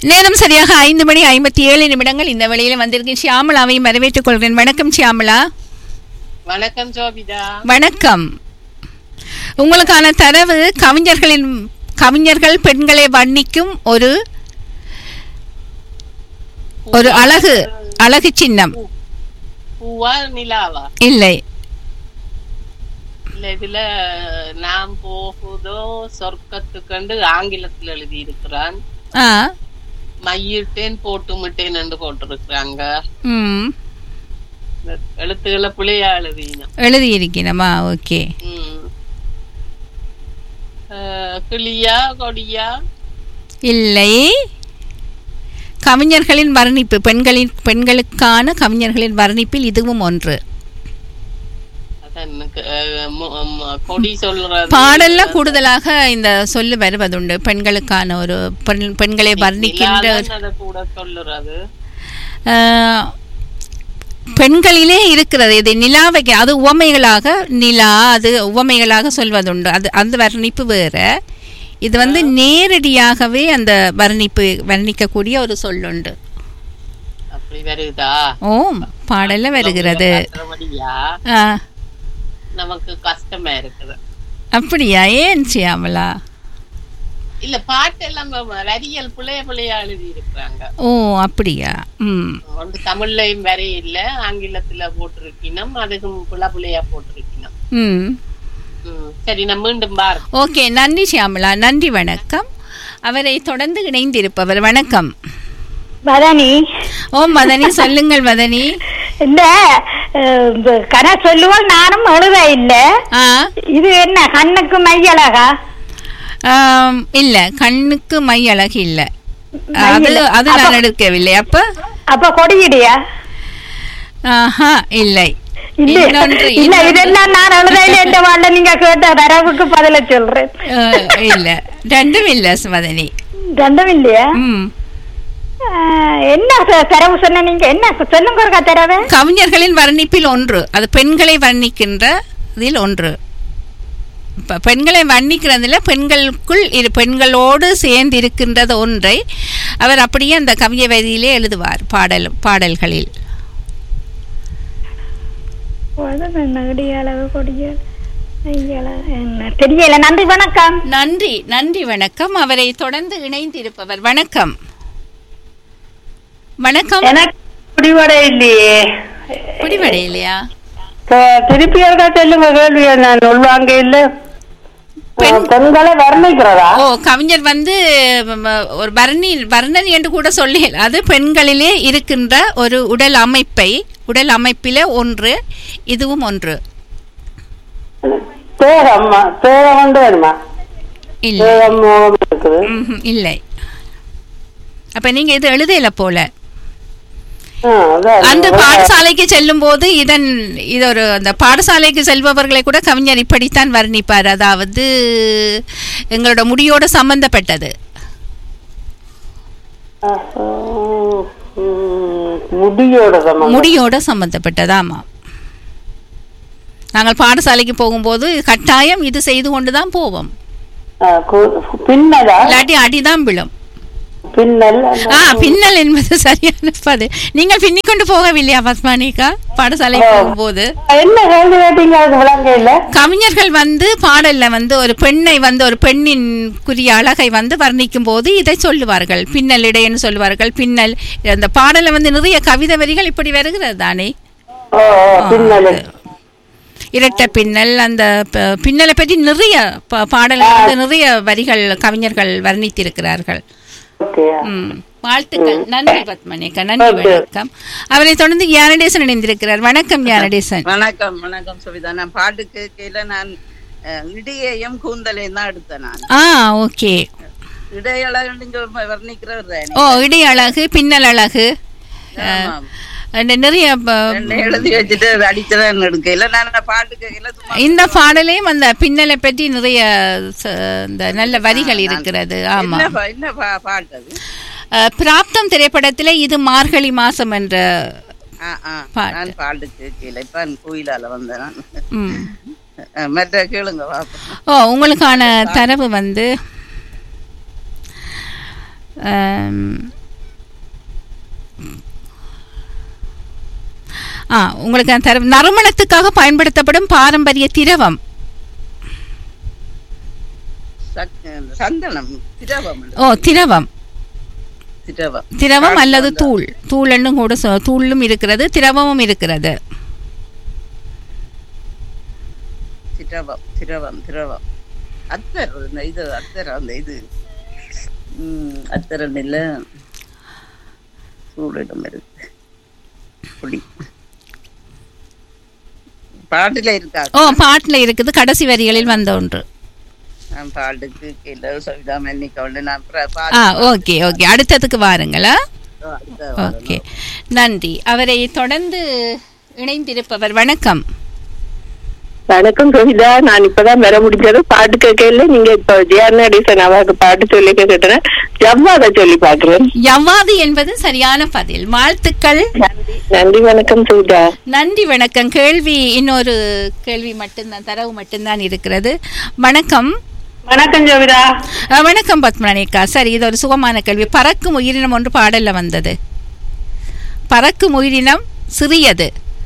நேரம் சரியாக ஐந்து மணி ஐம்பத்தி ஏழு நிமிடங்கள் இந்த வேளையில வந்திருக்கு ஷியாமலாவை வரவேற்றுக் கொள்கிறேன் வணக்கம் ஷியாமலா வணக்கம் ஜோபிதா வணக்கம் உங்களுக்கான தரவு கவிஞர்களின் கவிஞர்கள் பெண்களை வர்ணிக்கும் ஒரு ஒரு அழகு அழகு சின்னம் பூவா நிலாவா இல்லை இல்ல இதுல நாம் போகுதோ சொர்க்கத்துக்கண்டு ஆங்கிலத்துல எழுதி இருக்கிறான் ஆ மையிட்டேன் போட்டு மிட்டேன் என்று போட்டிருக்கிறாங்க ம் இந்த எழுத்துக்களை பிள்ளையா எழுதினோம் எழுதியிருக்கிறோமா ஓகே ம். அஹ், கிளியா கொடியா இல்லை கவிஞர்களின் வர்ணிப்பு பெண்களின் பெண்களுக்கான கவிஞர்களின் வர்ணிப்பில் இதுவும் ஒன்று அதான் எனக்கு, அஹ், மு- மு- கொடி சொல்றது பாடல்ல கூடுதலாக இந்த சொல்லு வருவதுண்டு பெண்களுக்கான ஒரு பெண் பெண்களை வர்ணிக்கின்ற நிலாதான் அதை கூட சொல்லுறது ஆஹ், பெண்களிலே இருக்கிறது இது நிலாவை அது உவமைகளாக நிலா அது உவமைகளாக சொல்வதுண்டு அது அந்த வர்ணிப்பு வேற இது வந்து நேரடியாகவே அந்த வர்ணிப்பு வர்ணிக்கக்கூடிய ஒரு சொல்லுண்டு அப்படி வருதா ஓம் பாடல்ல வருகிறது மற்றபடியா ஆ, நமக்கு கஷ்டமா இருக்குது அப்படியா ஏன் சியாமலா இல்ல பாட்டு எல்லாம் வரியல் பிள்ளைய பிள்ளையா எழுதி இருக்கிறாங்க ஓ அப்படியா ம் வந்து தமிழ்லயும் வரி இல்ல ஆங்கிலத்துல போட்டிருக்கணும் அதுக்கும் பிள்ளை பிள்ளையா போட்டிருக்கணும் ம் ம், சரி நான் மீண்டும் பார் ஓகே நன்றி ஷியாமலா நன்றி வணக்கம் அவரை தொடர்ந்து இணைந்திருப்பவர் வணக்கம் மதனி ஓ மதனி சொல்லுங்கள் மதனி இந்த அஹ், கதை சொல்லுவோம் நானும் எழுத இல்ல ஆ இது என்ன கண்ணுக்கு மையழகா ஆம், இல்ல கண்ணுக்கு மை அழகு இல்ல அது அது நான் எடுக்கவில்லை அப்ப அப்ப கொடியிடியா ஆஹா இல்லை இல்ல இன்னொன்று இல்ல இன்னொன்று. இதெல்லாம் நான் எழுத இல்ல என்ற வாழ்ல நீங்க கேட்ட தரவுக்கு பதில சொல்றேன் அஹ், இல்ல ரெண்டும் இல்ல மதனி ரெண்டும் இல்லையா ம் அஹ், என்ன த- தரவு சொன்ன நீங்க என்ன சொல்லுங்க ஒருக்கா தரவு கவிஞர்களின் வர்ணிப்பில் ஒன்று அது பெண்களை வர்ணிக்கின்ற இதில் ஒன்று இப்ப பெண்களை வர்ணிக்கிறதுல பெண்களுக்குள் இரு பெண்களோடு சேர்ந்து இருக்கின்றது ஒன்றை அவர் அப்படியே அந்த கவிய வரியிலே எழுதுவார் பாடல் பாடல்களில் நெடியளவு கொடியல் என்ன தெரியல நன்றி வணக்கம் நன்றி நன்றி வணக்கம் அவரை தொடர்ந்து இணைந்திருப்பவர் வணக்கம் வணக்கம் எனக்கு முடிவடை இல்லையே முடிவடையிலையா த- திருப்பி இருக்கா சொல்லுங்க கேள்வி நான் உள்வாங்க இல்ல பெண்- பெண்களை வர்ணிக்கிறதா ஓ கவிஞர் வந்து ம், ஒரு வர்ணி வர்ணன் என்று கூட சொல்லி அது பெண்களிலே இருக்கின்ற ஒரு உடல் அமைப்பை உடல் அமைப்பிலே ஒன்று இதுவும் ஒன்று தேகம் தேகம் கொண்டு வருமா இல்லை தேகம் முகம் இருக்குது ம்ஹும், இல்லை அப்ப நீங்க இது எழுதல போல ஆ, அதான். அந்த பாடசாலைக்கு செல்லும் போது இதன் இது ஒரு அந்த பாடசாலைக்கு செல்பவர்களை கூட கவிஞர் இப்படித்தான் வர்ணிப்பார் அதாவது எங்களோட முடியோட சம்பந்தப்பட்டது ஆ, ம், ம், முடியோட சம்பந்தம் முடியோட சம்பந்தப்பட்டது ஆமா நாங்கள் பாடசாலைக்கு போகும்போது கட்டாயம் இது செய்து கொண்டு தான் போவோம் ஆ, கு- பின்னலா இல்லாட்டி அடிதான் விழும் பின்னல் அந்த- ஆ பின்னல் என்பது சரியான பது நீங்கள் பின்னிக்கொண்டு போகவில்லையா பத்மானிகா பாடசாலைக்கு போகும்போது என்ன கேள்வி கேட்டீங்க அதுக்கு விளங்க இல்ல கவிஞர்கள் வந்து பாடல்ல வந்து ஒரு பெண்ணை வந்து ஒரு பெண்ணின் குறிய அழகை வந்து வர்ணிக்கும் போது இதை சொல்லுவார்கள் பின்னல் இடைன்னு சொல்லுவார்கள் பின்னல் அந்த பாடல்ல வந்து நிறைய கவிதை வரிகள் இப்படி வருகிறது தானே ஓ ஓ, பின்னல் இரட்டை பின்னல் அந்த ப- பின்னலை பற்றி நிறைய ப- பாடல்கள் வந்து நிறைய வரிகள் கவிஞர்கள் வர்ணித்திருக்கிறார்கள் ஓகே ம். வாழ்த்துக்கள் நன்றி பத்மனிகா நன்றி Okay. வணக்கம் அவரை தொடர்ந்து ஞானடேசன் இணைந்திருக்கிறார் வணக்கம் ஞானடேசன் வணக்கம் வணக்கம் சுவிதா நான் பாட்டு கேட்கல நான் அஹ், இடியையும் கூந்தலையும் தான் எடுத்தேன் நான் ஆ ஓகே இடையழகு வர்ணிக்கிறவர் தானே ஓ இடை அழகு பின்னல் அழகு ஆமாம். அந்த நிறைய ப- ரெண்டு எழுதி வச்சுட்டு அடிச்சதான் எடுக்கல நான் பாட்டு கேட்கல சும்மா இந்த பாடலையும் அந்த பின்னலை பற்றி நிறைய ச- இந்த நல்ல வரிகள் இருக்கிறது ஆமா என்ன பா- என்ன பா- பாட்டு அது அஹ், பிராப்தம் திரைப்படத்துல இது மார்கழி மாசம் என்ற ஆ, ஆ. பாட்டு. நான் பாட்டு கேட்கல இப்ப நான் கோயிலால வந்தேன் நான். ம். அஹ், மற்ற கேளுங்க பாப்போம் ஓ உங்களுக்கான தரவு வந்து ஆம், ஆ உங்களுக்கு நான் தர நறுமணத்துக்காக பயன்படுத்தப்படும் பாரம்பரிய திரவம் சக்- சந்தனம் திரவம் ஓ திரவம் திரவம் திரவம் அல்லது தூள் தூள்னும் கூட சொ- தூளும் இருக்கிறது திரவமும் இருக்கிறது திரவம் திரவம் திரவம் அத்தர் இந்த இது அத்தர் அந்த இது ம், அத்தரன் இல்ல சூழிடம் இருக்கு புளி பாட்டுல இருக்கா ஓ பாட்டில் இருக்குது கடைசி வரிகளில் வந்த ஒன்று நான் பாட்டுக்கு கீழே சவிதா மென்னிக்கவுண்டு நான் பிர- ஆ பாட்டு ஓகே ஓகே அடுத்ததுக்கு வாருங்களா அடுத்த ஓகே நன்றி அவரை தொடர்ந்து இணைந்திருப்பவர் வணக்கம் வணக்கம் கவிதா நான் இப்பதான் வர முடிஞ்சது பாட்டு கேட்கல நீங்க இப்ப ஜியார்னா டிசன் அவாக்கு பாட்டு சொல்லி கேட்டேன் ஜவ்வாத சொல்லி பாக்குறேன் யவ்வாது என்பது சரியான பதில் வாழ்த்துக்கள் நன்றி வணக்கம் கவிதா நன்றி வணக்கம் கேள்வி இன்னொரு கேள்வி மட்டும்தான் தரவு மட்டும்தான் இருக்கிறது வணக்கம் வணக்கம் ஜோவிதா அஹ், வணக்கம் பத்மநாணிக்கா சரி இது ஒரு சுகமான கேள்வி பறக்கும் உயிரினம் ஒன்று பாடல்ல வந்தது பறக்கும் உயிரினம் சிறியது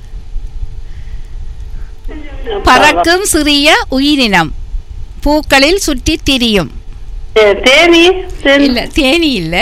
பறக்கும் சிறிய உயிரினம் பூக்களில் சுற்றி திரியும் தேனி இல்ல தேனி இல்ல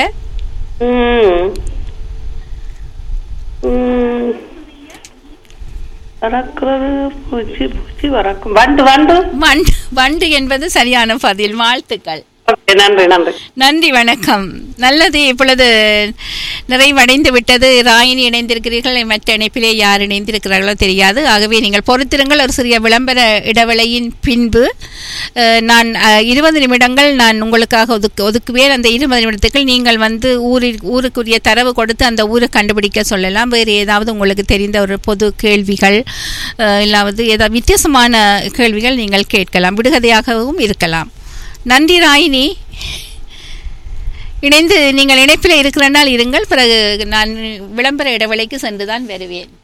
பறக்கிறது பூச்சி பூச்சி பறக்கும் வண்டு வண்டு வண்டு வண்டு என்பது சரியான பதில் வாழ்த்துக்கள் ஓகே நன்றி நன்றி நன்றி வணக்கம் நல்லது இப்பொழுது நிறைவடைந்து விட்டது ராயினி இணைந்திருக்கிறீர்கள் மற்ற இணைப்பிலே யார் இணைந்திருக்கிறார்களோ தெரியாது ஆகவே நீங்கள் பொறுத்திருங்கள் ஒரு சிறிய விளம்பர இடைவேளையின் பின்பு அஹ், நான் இருபது நிமிடங்கள் நான் உங்களுக்காக ஒதுக்கு ஒதுக்குவேன் அந்த இருபது நிமிடத்துக்கு நீங்கள் வந்து ஊரில் ஊருக்குரிய தரவு கொடுத்து அந்த ஊரை கண்டுபிடிக்க சொல்லலாம் வேறு ஏதாவது உங்களுக்கு தெரிந்த ஒரு பொது கேள்விகள் அஹ், இல்லாவது ஏதாவது வித்தியாசமான கேள்விகள் நீங்கள் கேட்கலாம் விடுகதையாகவும் இருக்கலாம் நன்றி ராயினி இணைந்து நீங்கள் இணைப்பில் இருக்கிறனால் இருங்கள் பிறகு நான் விளம்பர இடைவெளிக்கு சென்றுதான் வருவேன்